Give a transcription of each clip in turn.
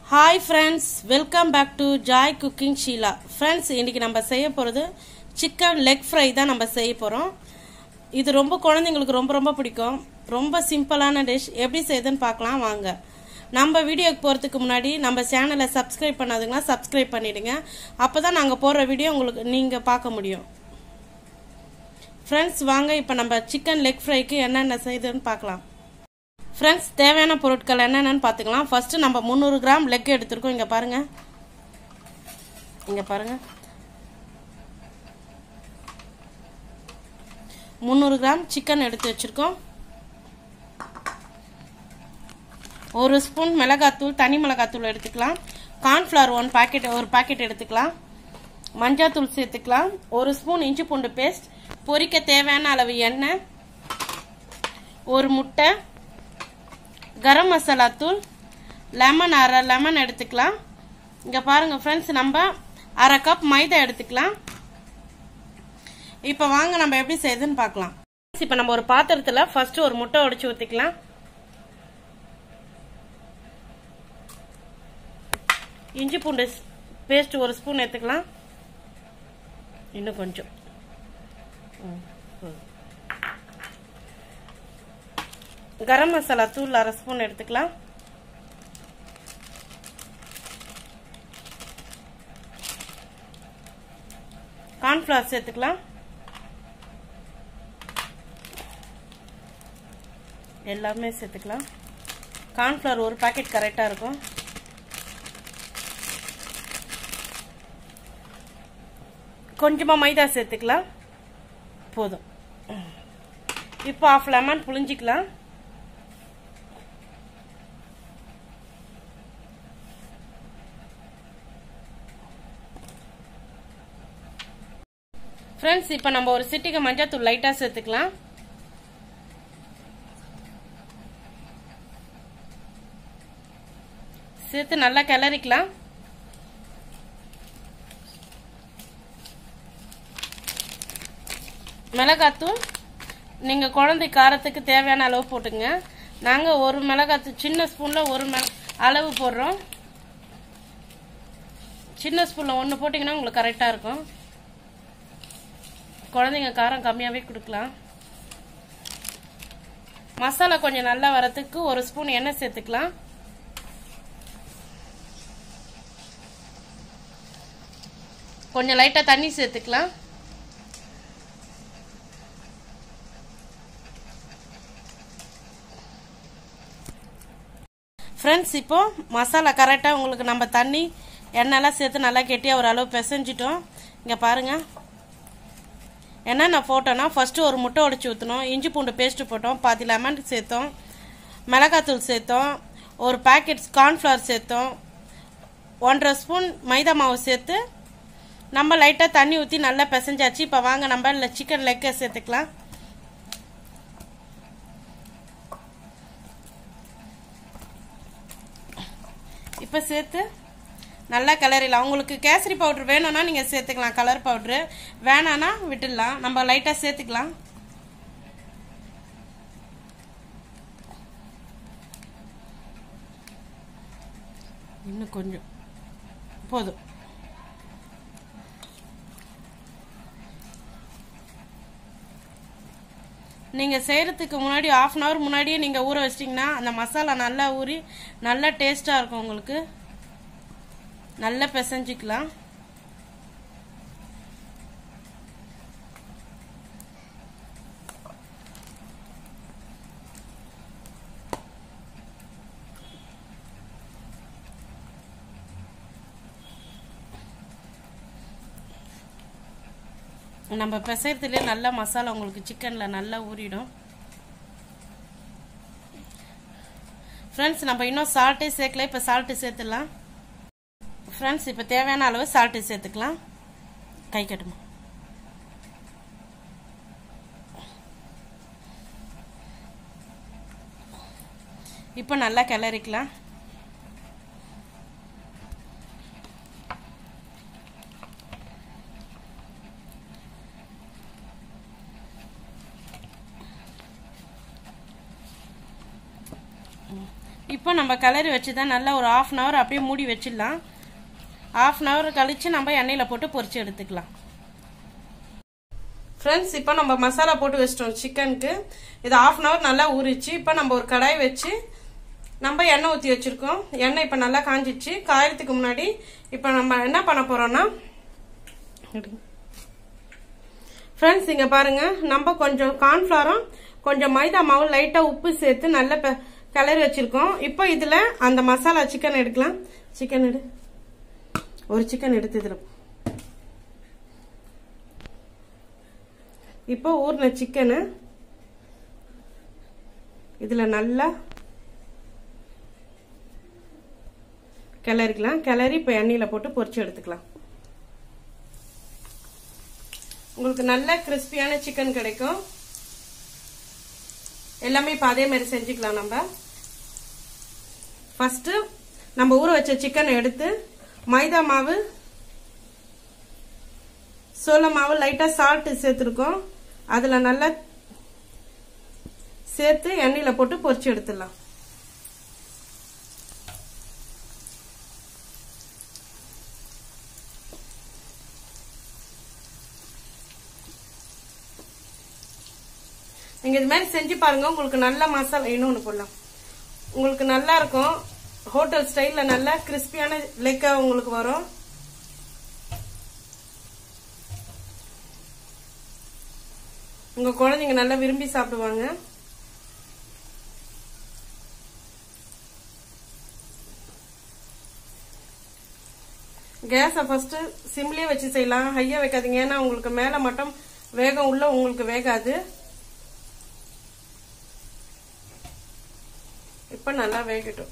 hi friends welcome back to Joy cooking Sheela friends இன்றைக்கி நம்ம செய்ய போகிறது சிக்கன் லெக் ஃப்ரை தான் நம்ம செய்ய போகிறோம் இது ரொம்ப குழந்தைங்களுக்கு ரொம்ப ரொம்ப பிடிக்கும் ரொம்ப சிம்பிளான டிஷ் எப்படி செய்யுதுன்னு பார்க்கலாம் வாங்க நம்ம வீடியோக்கு போகிறதுக்கு முன்னாடி நம்ம சேனலை சப்ஸ்கிரைப் பண்ணாதுங்கன்னா சப்ஸ்கிரைப் பண்ணிவிடுங்க அப்போ தான் நாங்கள் போடுற வீடியோ உங்களுக்கு நீங்கள் பார்க்க முடியும் ஃப்ரெண்ட்ஸ் வாங்க இப்போ நம்ம சிக்கன் லெக் ஃப்ரைக்கு என்னென்ன செய்யுதுன்னு பார்க்கலாம் ஃப்ரெண்ட்ஸ் தேவையான பொருட்கள் என்னென்னு பார்த்துக்கலாம் ஃபஸ்ட்டு நம்ம முந்நூறு கிராம் லெக் எடுத்திருக்கோம் இங்கே பாருங்கள் இங்கே பாருங்கள் முந்நூறு கிராம் சிக்கன் எடுத்து வச்சுருக்கோம் ஒரு ஸ்பூன் மிளகாத்தூள் தனி மிளகாத்தூள் எடுத்துக்கலாம் கார்ன்ஃப்ளவர் ஒன் பாக்கெட் ஒரு பாக்கெட் எடுத்துக்கலாம் மஞ்சாத்தூள் சேர்த்துக்கலாம் ஒரு ஸ்பூன் இஞ்சி பூண்டு பேஸ்ட் பொரிக்க தேவையான அளவு எண்ணெய் ஒரு முட்டை கரம் மசாலா தூள் லெமன் அரை லெமன் எடுத்துக்கலாம் இங்கே பாருங்கள் ஃப்ரெண்ட்ஸ் நம்ம அரை கப் மைதா எடுத்துக்கலாம் இப்போ வாங்க நம்ம எப்படி செய்யுதுன்னு பார்க்கலாம் இப்போ நம்ம ஒரு பாத்திரத்தில் ஃபர்ஸ்ட் ஒரு முட்டை உடைச்சு ஊற்றிக்கலாம் இஞ்சி பூண்டு பேஸ்ட் ஒரு ஸ்பூன் எடுத்துக்கலாம் இன்னும் கொஞ்சம் கரம் மசாலா தூள் அரை ஸ்பூன் எடுத்துக்கலாம் கார்ன்ஃப்ளவர் சேர்த்துக்கலாம் எல்லாமே சேர்த்துக்கலாம் கார்ன்ஃப்ளவர் ஒரு பாக்கெட் கரெக்டாக இருக்கும் கொஞ்சமாக மைதா சேர்த்துக்கலாம் போதும் இப்போ ஆஃப் லெமன் புளிஞ்சிக்கலாம் ஃப்ரெண்ட்ஸ் இப்போ நம்ம ஒரு சிட்டிக்கு மஞ்சள் லைட்டாக சேர்த்துக்கலாம் சேர்த்து நல்லா கிளறிக்கலாம் மிளகாத்தூள் நீங்கள் குழந்தை காரத்துக்கு தேவையான அளவு போட்டுங்க நாங்கள் ஒரு மிளகாத்தூள் சின்ன ஸ்பூனில் ஒரு அளவு போடுறோம் சின்ன ஸ்பூனில் ஒன்று போட்டிங்கன்னா உங்களுக்கு கரெக்டாக இருக்கும் குழந்தைங்க காரம் கம்மியாகவே கொடுக்கலாம் மசாலா கொஞ்சம் நல்லா வரத்துக்கு ஒரு ஸ்பூன் எண்ணெய் சேர்த்துக்கலாம் கொஞ்சம் லைட்டாக தண்ணி சேர்த்துக்கலாம் ஃப்ரெண்ட்ஸ் இப்போ மசாலா கரெக்டாக உங்களுக்கு நம்ம தண்ணி எண்ணெய்லாம் சேர்த்து நல்லா கெட்டியாக ஒரு அளவு பிசைஞ்சிட்டோம் இங்கே பாருங்கள் என்னென்ன போட்டோன்னா ஃபஸ்ட்டு ஒரு முட்டை உடச்சி ஊற்றணும் இஞ்சி பூண்டு பேஸ்ட்டு போட்டோம் பாதி லெமன் சேர்த்தோம் மிளகாத்தூள் சேர்த்தோம் ஒரு பேக்கெட் கார்ன்ஃப்ளவர் சேர்த்தோம் ஒன்றரை ஸ்பூன் மைதா மாவு சேர்த்து நம்ம லைட்டாக தண்ணி ஊற்றி நல்லா பிசைஞ்சாச்சு இப்போ வாங்க நம்ம இல்லை சிக்கன் லெக்கை சேர்த்துக்கலாம் இப்போ சேர்த்து நல்லா கிளறிடலாம் உங்களுக்கு கேசரி பவுட்ரு வேணும்னா நீங்கள் சேர்த்துக்கலாம் கலர் பவுட்ரு வேணான்னா விட்டுடலாம் நம்ம லைட்டாக சேர்த்துக்கலாம் இன்னும் கொஞ்சம் போதும் நீங்கள் செய்கிறதுக்கு முன்னாடி ஆஃப் அன் ஹவர் முன்னாடியே நீங்கள் ஊற வச்சிட்டிங்கன்னா அந்த மசாலா நல்லா ஊறி நல்லா டேஸ்ட்டாக இருக்கும் உங்களுக்கு நல்லா பிசைஞ்சிக்கலாம் நம்ம பிசைறதுலேயே நல்லா மசாலா உங்களுக்கு சிக்கனில் நல்லா ஊறிடும் ஃப்ரெண்ட்ஸ் நம்ம இன்னும் சால்ட்டே சேர்க்கல இப்போ சால்ட்டு சேர்த்துடலாம் ஃப்ரெண்ட்ஸ் இப்போ தேவையான அளவு சால்ட்டு சேர்த்துக்கலாம் கை கட்டுமா இப்போ நல்லா கிளறிக்கலாம் இப்போ நம்ம கிளறி வச்சு தான் நல்லா ஒரு ஆஃப் அன் ஹவர் அப்படியே மூடி வச்சிடலாம் ஆஃப் அன் ஹவர் கழித்து நம்ம எண்ணெயில் போட்டு பொரிச்சு எடுத்துக்கலாம் ஃப்ரெண்ட்ஸ் இப்போ நம்ம மசாலா போட்டு வச்சிட்டோம் சிக்கனுக்கு இது ஆஃப் அன் ஹவர் நல்லா ஊறிச்சு இப்போ நம்ம ஒரு கடாய் வச்சு நம்ம எண்ணெய் ஊற்றி வச்சுருக்கோம் எண்ணெய் இப்போ நல்லா காஞ்சிச்சு காயறதுக்கு முன்னாடி இப்போ நம்ம என்ன பண்ண போகிறோன்னா ஃப்ரெண்ட்ஸ் இங்கே பாருங்க நம்ம கொஞ்சம் கார்ன்ஃப்ளவரும் கொஞ்சம் மைதா மாவு லைட்டாக உப்பு சேர்த்து நல்லா கிளறி வச்சிருக்கோம் இப்போ இதில் அந்த மசாலா சிக்கன் எடுக்கலாம் சிக்கன் எடு ஒரு சிக்கன் எடுத்து இதில் இப்போ ஊறின சிக்கனு இதில் நல்லா கிளறிக்கலாம் கிளறி இப்போ எண்ணெயில் போட்டு பொரிச்சு எடுத்துக்கலாம் உங்களுக்கு நல்ல கிறிஸ்பியான சிக்கன் கிடைக்கும் எல்லாமே இப்போ அதே மாதிரி செஞ்சுக்கலாம் நம்ம ஃபர்ஸ்ட் நம்ம ஊற வச்ச சிக்கனை எடுத்து மைதா மாவு சோள மாவு லைட்டாக சால்ட்டு சேர்த்துருக்கோம் அதில் நல்லா சேர்த்து எண்ணெயில் போட்டு பொரிச்சு எடுத்துடலாம் நீங்க இது மாதிரி செஞ்சு பாருங்க உங்களுக்கு நல்ல மசாலா இன்னொன்று போடலாம் உங்களுக்கு நல்லா இருக்கும் ஹோட்டல் ஸ்டைல்ல நல்லா கிறிஸ்பியான லெக்கா உங்களுக்கு வரும் உங்க குழந்தைங்க நல்லா விரும்பி சாப்பிடுவாங்க கேஸை ஃபர்ஸ்ட் சிம்லயே வச்சு செய்யலாம் ஹையா வைக்காதீங்க ஏன்னா உங்களுக்கு மேல மட்டும் வேகம் உள்ள உங்களுக்கு வேகாது இப்ப நல்லா வேகட்டும்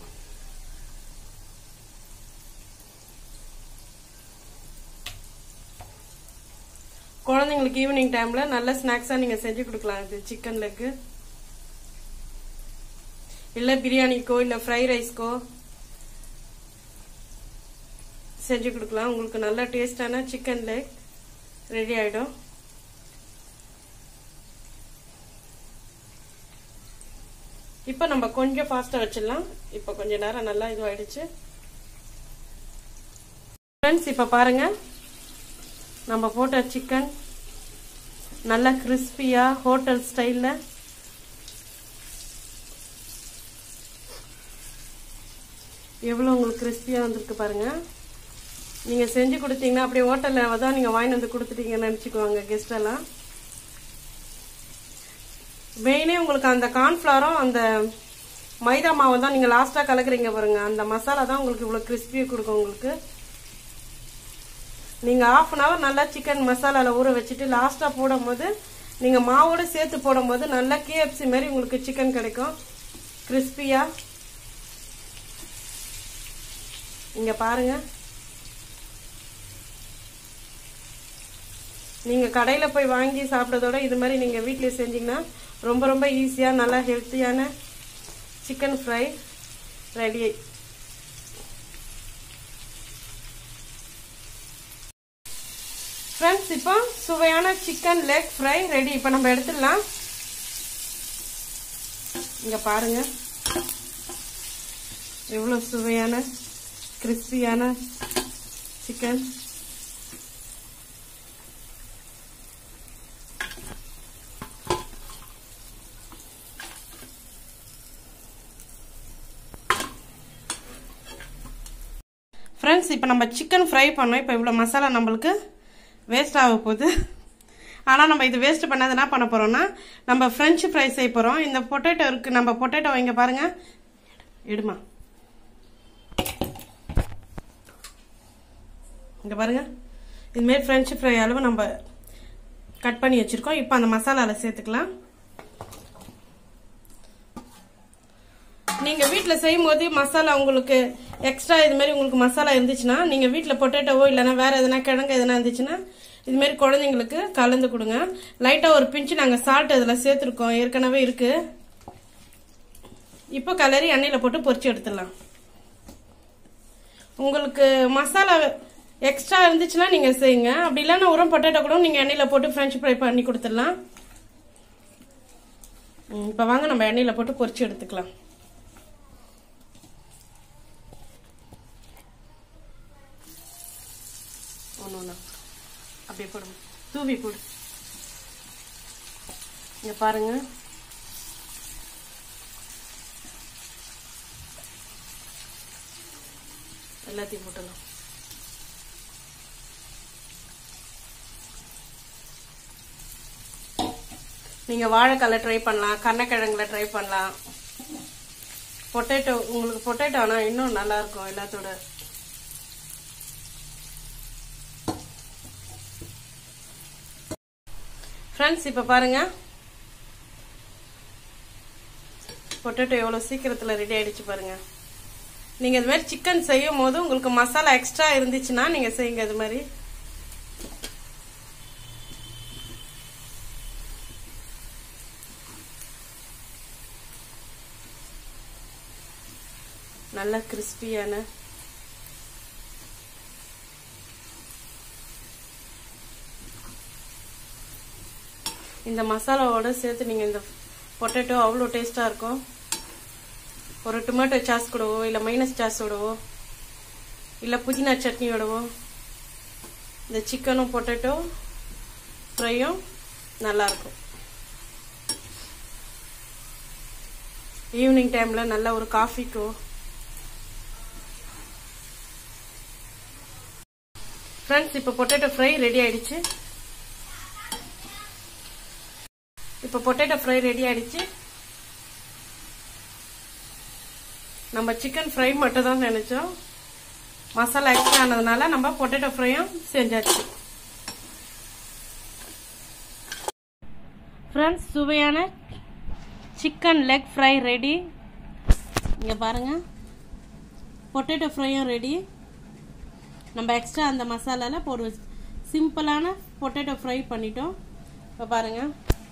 குழந்தைங்களுக்கு ஈவினிங் டைம்ல நல்ல ஸ்நாக்ஸா நீங்க செஞ்சு கொடுக்கலாம் இது சிக்கன் லெக்கு இல்ல பிரியாணிக்கோ இல்ல ஃப்ரை ரைஸ்க்கோ செஞ்சு கொடுக்கலாம் உங்களுக்கு நல்ல டேஸ்டான சிக்கன் லெக் ரெடி ஆயிடும் இப்போ நம்ம கொஞ்சம் ஃபாஸ்ட்டாக வச்சிடலாம் இப்போ கொஞ்ச நேரம் நல்லா இதுவாயிடுச்சு ஃப்ரெண்ட்ஸ் இப்போ பாருங்க நம்ம போட்ட சிக்கன் நல்லா கிறிஸ்பியாக ஹோட்டல் ஸ்டைலில் எவ்வளோ உங்களுக்கு கிறிஸ்பியாக வந்திருக்கு பாருங்க நீங்கள் செஞ்சு கொடுத்தீங்கன்னா அப்படியே ஹோட்டலில் தான் நீங்கள் வாங்கிட்டு வந்து கொடுத்துட்டீங்கன்னு நினச்சிக்குவாங்க கெஸ்டெல்லாம் மெயினே உங்களுக்கு அந்த கார்ன்ஃப்ளவரும் அந்த மைதா மாவு தான் நீங்கள் லாஸ்ட்டாக கலக்குறீங்க பாருங்க அந்த மசாலா தான் உங்களுக்கு இவ்வளோ கிறிஸ்பியை கொடுக்கும் உங்களுக்கு நீங்கள் ஆஃப் அன் ஹவர் நல்லா சிக்கன் மசாலாவில் ஊற வச்சுட்டு லாஸ்ட்டாக போடும்போது நீங்கள் மாவோடு சேர்த்து போடும்போது நல்லா கேஎஃப்சி மாதிரி உங்களுக்கு சிக்கன் கிடைக்கும் கிறிஸ்பியாக இங்கே பாருங்கள் நீங்கள் கடையில் போய் வாங்கி சாப்பிட்றதோட இது மாதிரி நீங்கள் வீட்டிலே செஞ்சீங்கன்னா ரொம்ப ரொம்ப ஈஸியாக நல்லா ஹெல்த்தியான சிக்கன் ஃப்ரை ரெடி ஃப்ரெண்ட்ஸ் இப்போ சுவையான சிக்கன் லெக் ஃப்ரை ரெடி இப்போ நம்ம எடுத்துடலாம் இங்கே பாருங்க எவ்வளோ சுவையான கிறிஸ்பியான சிக்கன் ஃப்ரெண்ட்ஸ் இப்போ நம்ம சிக்கன் ஃப்ரை பண்ணோம் இப்போ இவ்வளோ மசாலா நம்மளுக்கு வேஸ்ட் ஆக போகுது ஆனால் நம்ம இது வேஸ்ட் பண்ணாத என்ன பண்ண போகிறோம்னா நம்ம ஃப்ரெஞ்சு ஃப்ரை செய்ய போகிறோம் இந்த பொட்டேட்டோ இருக்குது நம்ம பொட்டேட்டோ இங்கே பாருங்கள் எடுமா இங்கே பாருங்கள் இதுமாரி ஃப்ரெஞ்சு ஃப்ரை அளவு நம்ம கட் பண்ணி வச்சுருக்கோம் இப்போ அந்த மசாலாவில் சேர்த்துக்கலாம் நீங்கள் வீட்டில் செய்யும் போது மசாலா உங்களுக்கு எக்ஸ்ட்ரா இது மாதிரி உங்களுக்கு மசாலா இருந்துச்சுன்னா நீங்கள் வீட்டில் பொட்டேட்டோவோ இல்லைன்னா வேறு எதனா கிழங்கு எதனா இருந்துச்சுன்னா இது மாதிரி குழந்தைங்களுக்கு கலந்து கொடுங்க லைட்டாக ஒரு பிஞ்சு நாங்கள் சால்ட் அதில் சேர்த்துருக்கோம் ஏற்கனவே இருக்கு இப்போ கலரி எண்ணெயில் போட்டு பொரிச்சு எடுத்துடலாம் உங்களுக்கு மசாலா எக்ஸ்ட்ரா இருந்துச்சுன்னா நீங்கள் செய்யுங்க அப்படி இல்லைன்னா உரம் பொட்டேட்டோ கூட நீங்கள் எண்ணெயில் போட்டு ஃப்ரெஞ்ச் ஃப்ரை பண்ணி கொடுத்துடலாம் இப்போ வாங்க நம்ம எண்ணெயில் போட்டு பொரிச்சு எடுத்துக்கலாம் தூவி போடு இங்க பாருங்க எல்லாத்தையும் போட்டுடலாம் நீங்க வாழைக்கால ட்ரை பண்ணலாம் கருணக்கிழங்குல ட்ரை பண்ணலாம் பொட்டேட்டோ உங்களுக்கு பொட்டேட்டோ ஆனா இன்னும் நல்லா இருக்கும் எல்லாத்தோட ஃப்ரெண்ட்ஸ் இப்போ பாருங்க பொட்டேட்டோ எவ்வளோ சீக்கிரத்தில் ரெடி ஆயிடுச்சு பாருங்க நீங்கள் இது மாதிரி சிக்கன் செய்யும் போது உங்களுக்கு மசாலா எக்ஸ்ட்ரா இருந்துச்சுன்னா நீங்கள் செய்யுங்க இது மாதிரி நல்ல கிறிஸ்பியான இந்த மசாலாவோட சேர்த்து நீங்கள் இந்த பொட்டேட்டோ அவ்வளோ டேஸ்ட்டாக இருக்கும் ஒரு டொமேட்டோ சாஸ் கூடவோ இல்லை மைனஸ் சாஸோடவோ இல்லை புதினா சட்னியோடவோ இந்த சிக்கனும் பொட்டேட்டோ ஃப்ரையும் நல்லாயிருக்கும் ஈவினிங் டைமில் நல்ல ஒரு காஃபிக்கோ ஃப்ரெண்ட்ஸ் இப்போ பொட்டேட்டோ ஃப்ரை ரெடி ஆயிடுச்சு இப்போ பொட்டேட்டோ ஃப்ரை ரெடி ஆயிடுச்சு நம்ம சிக்கன் ஃப்ரை மட்டும் தான் நினைச்சோம் மசாலா எக்ஸ்ட்ரா ஆனதுனால நம்ம பொட்டேட்டோ ஃப்ரையும் செஞ்சாச்சு ஃப்ரெண்ட்ஸ் சுவையான சிக்கன் லெக் ஃப்ரை ரெடி இங்கே பாருங்க பொட்டேட்டோ ஃப்ரையும் ரெடி நம்ம எக்ஸ்ட்ரா அந்த மசாலாவில் ஒரு சிம்பிளான பொட்டேட்டோ ஃப்ரை பண்ணிட்டோம் இப்போ பாருங்கள்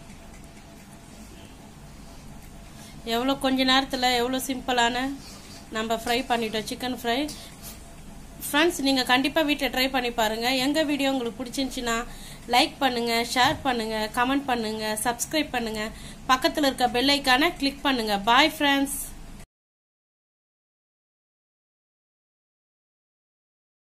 எவ்வளோ கொஞ்ச நேரத்தில் எவ்வளோ சிம்பிளான நம்ம ஃப்ரை பண்ணிட்டோம் சிக்கன் ஃப்ரை ஃப்ரெண்ட்ஸ் நீங்கள் கண்டிப்பாக வீட்டில் ட்ரை பண்ணி பாருங்கள் எங்கள் வீடியோ உங்களுக்கு பிடிச்சிருந்துச்சின்னா லைக் பண்ணுங்கள் ஷேர் பண்ணுங்கள் கமெண்ட் பண்ணுங்கள் சப்ஸ்கிரைப் பண்ணுங்கள் பக்கத்தில் இருக்க பெல் ஐக்கானை கிளிக் பண்ணுங்கள் பாய் ஃப்ரெண்ட்ஸ்